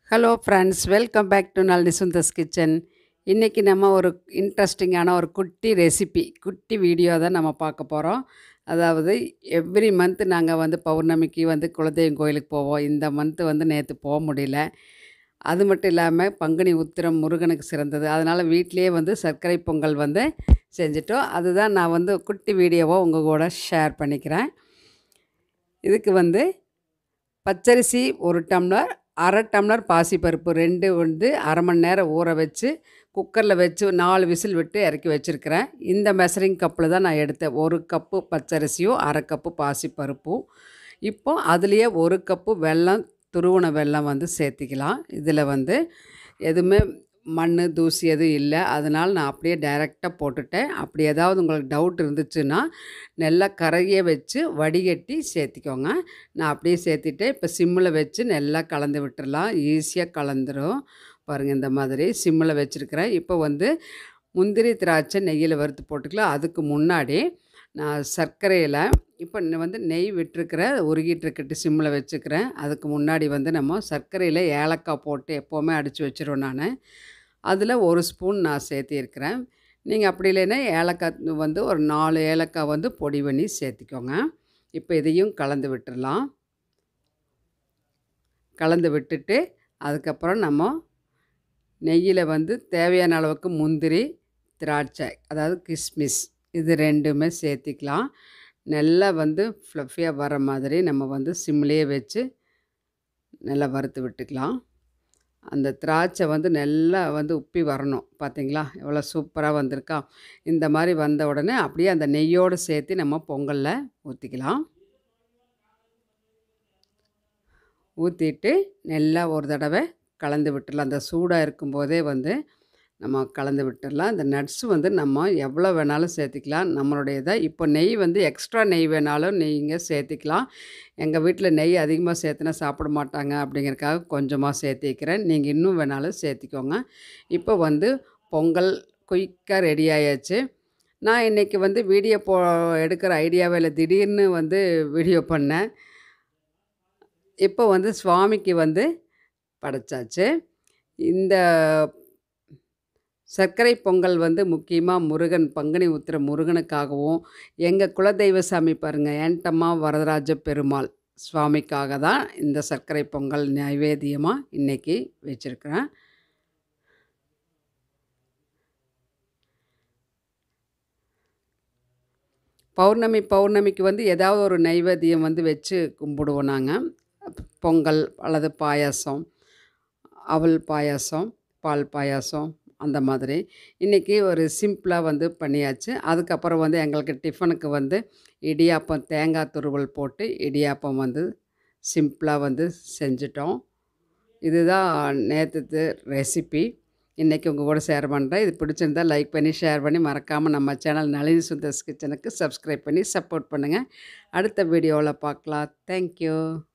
hello friends welcome back to Nalini Sundar's kitchen இன்றைக்கி நம்ம ஒரு இன்ட்ரெஸ்டிங்கான ஒரு குட்டி ரெசிபி குட்டி வீடியோ தான் நம்ம பார்க்க போகிறோம் அதாவது எவ்ரி மந்த் நாங்கள் வந்து பௌர்ணமிக்கு வந்து குலதெய்வம் கோயிலுக்கு போவோம் இந்த மந்த்து வந்து நேற்று போக முடியல அது மட்டும் இல்லாமல் பங்குனி உத்திரம் முருகனுக்கு சிறந்தது அதனால் வீட்டிலேயே வந்து சர்க்கரை பொங்கல் வந்து செஞ்சிட்டோம் அதுதான் நான் வந்து குட்டி வீடியோவை உங்கள் கூட ஷேர் பண்ணிக்கிறேன் இதுக்கு வந்து பச்சரிசி ஒரு டம்ளர் அரை டம்ளர் பாசிப்பருப்பு ரெண்டு வந்து அரை மணி நேரம் ஊற வச்சு குக்கரில் வச்சு நாலு விசில் விட்டு இறக்கி வச்சுருக்கிறேன் இந்த மெஷரிங் கப்பில் தான் நான் எடுத்தேன் ஒரு கப்பு பச்சரிசியும் அரை கப்பு பாசிப்பருப்பும் இப்போ அதுலேயே ஒரு கப்பு வெல்லம் துருவன வெல்லம் வந்து சேர்த்திக்கலாம் இதில் வந்து எதுவுமே மண் தூசி எதுவும் இல்லை அதனால் நான் அப்படியே டைரெக்டாக போட்டுட்டேன் அப்படி ஏதாவது உங்களுக்கு டவுட் இருந்துச்சுன்னா நல்லா கரைய வச்சு வடிகட்டி சேர்த்திக்கோங்க நான் அப்படியே சேர்த்திட்டு இப்போ சிம்மில் வச்சு நல்லா கலந்து விட்டுறலாம் ஈஸியாக கலந்துரும் பாருங்கள் இந்த மாதிரி சிம்மில் வச்சுருக்கிறேன் இப்போ வந்து முந்திரி திராட்சை நெய்யில் வறுத்து போட்டுக்கலாம் அதுக்கு முன்னாடி நான் சர்க்கரையில் இப்போ இன்னும் வந்து நெய் விட்டுருக்கிற உருகிட்டு இருக்கட்டு சிம்மில் வச்சுக்கிறேன் அதுக்கு முன்னாடி வந்து நம்ம சர்க்கரையில் ஏலக்காய் போட்டு எப்போவுமே அடித்து வச்சிருவேன் நான் அதில் ஒரு ஸ்பூன் நான் சேர்த்திருக்கிறேன் நீங்கள் அப்படி இல்லைன்னா ஏலக்காய் வந்து ஒரு நாலு ஏலக்காய் வந்து பொடி பண்ணி சேர்த்திக்கோங்க இப்போ இதையும் கலந்து விட்டுடலாம் கலந்து விட்டுட்டு அதுக்கப்புறம் நம்ம நெய்யில் வந்து தேவையான அளவுக்கு முந்திரி திராட்சை அதாவது கிஸ்மிஸ் இது ரெண்டுமே சேர்த்திக்கலாம் நல்லா வந்து ஃப்ளஃபியாக வர மாதிரி நம்ம வந்து சிம்லேயே வச்சு நல்லா வறுத்து விட்டுக்கலாம் அந்த திராட்சை வந்து நல்லா வந்து உப்பி வரணும் பார்த்தீங்களா எவ்வளோ சூப்பராக வந்திருக்கா இந்த மாதிரி வந்த உடனே அப்படியே அந்த நெய்யோடு சேர்த்து நம்ம பொங்கலில் ஊற்றிக்கலாம் ஊற்றிட்டு நல்லா ஒரு தடவை கலந்து விட்டுடலாம் அந்த சூடாக இருக்கும்போதே வந்து நம்ம கலந்து விட்டுடலாம் இந்த நட்ஸ் வந்து நம்ம எவ்வளோ வேணாலும் சேர்த்திக்கலாம் நம்மளுடைய இதை இப்போ நெய் வந்து எக்ஸ்ட்ரா நெய் வேணாலும் நீங்கள் சேர்த்திக்கலாம் எங்கள் வீட்டில் நெய் அதிகமாக சேர்த்துனா சாப்பிட மாட்டாங்க அப்படிங்கிறக்காக கொஞ்சமாக சேர்த்திக்கிறேன் நீங்கள் இன்னும் வேணாலும் சேர்த்திக்கோங்க இப்போ வந்து பொங்கல் குயிக்காக ரெடி ஆயாச்சு நான் இன்றைக்கி வந்து வீடியோ போ எடுக்கிற ஐடியாவே இல்லை திடீர்னு வந்து வீடியோ பண்ணேன் இப்போ வந்து சுவாமிக்கு வந்து படைச்சாச்சு இந்த சர்க்கரை பொங்கல் வந்து முக்கியமாக முருகன் பங்குனி உத்திர முருகனுக்காகவும் எங்கள் குலதெய்வ சாமி பாருங்கள் ஏன்டம்மா வரதராஜ பெருமாள் சுவாமிக்காக தான் இந்த சர்க்கரை பொங்கல் நைவேத்தியமாக இன்றைக்கி வச்சுருக்கிறேன் பௌர்ணமி பௌர்ணமிக்கு வந்து ஏதாவது ஒரு நைவேத்தியம் வந்து வச்சு கும்பிடுவோம் நாங்கள் பொங்கல் அல்லது பாயாசம் அவல் பாயாசம் பால் பாயாசம் அந்த மாதிரி இன்றைக்கி ஒரு சிம்பிளாக வந்து பண்ணியாச்சு அதுக்கப்புறம் வந்து எங்களுக்கு டிஃபனுக்கு வந்து இடியாப்பம் தேங்காய் துருவல் போட்டு இடியாப்பம் வந்து சிம்பிளாக வந்து செஞ்சிட்டோம் இதுதான் நேற்று ரெசிபி இன்றைக்கி உங்கள் கூட ஷேர் பண்ணுறேன் இது பிடிச்சிருந்தால் லைக் பண்ணி ஷேர் பண்ணி மறக்காமல் நம்ம சேனல் நளினி சுந்தர்ஸ் கிச்சனுக்கு சப்ஸ்கிரைப் பண்ணி சப்போர்ட் பண்ணுங்கள் அடுத்த வீடியோவில் பார்க்கலாம் தேங்க்யூ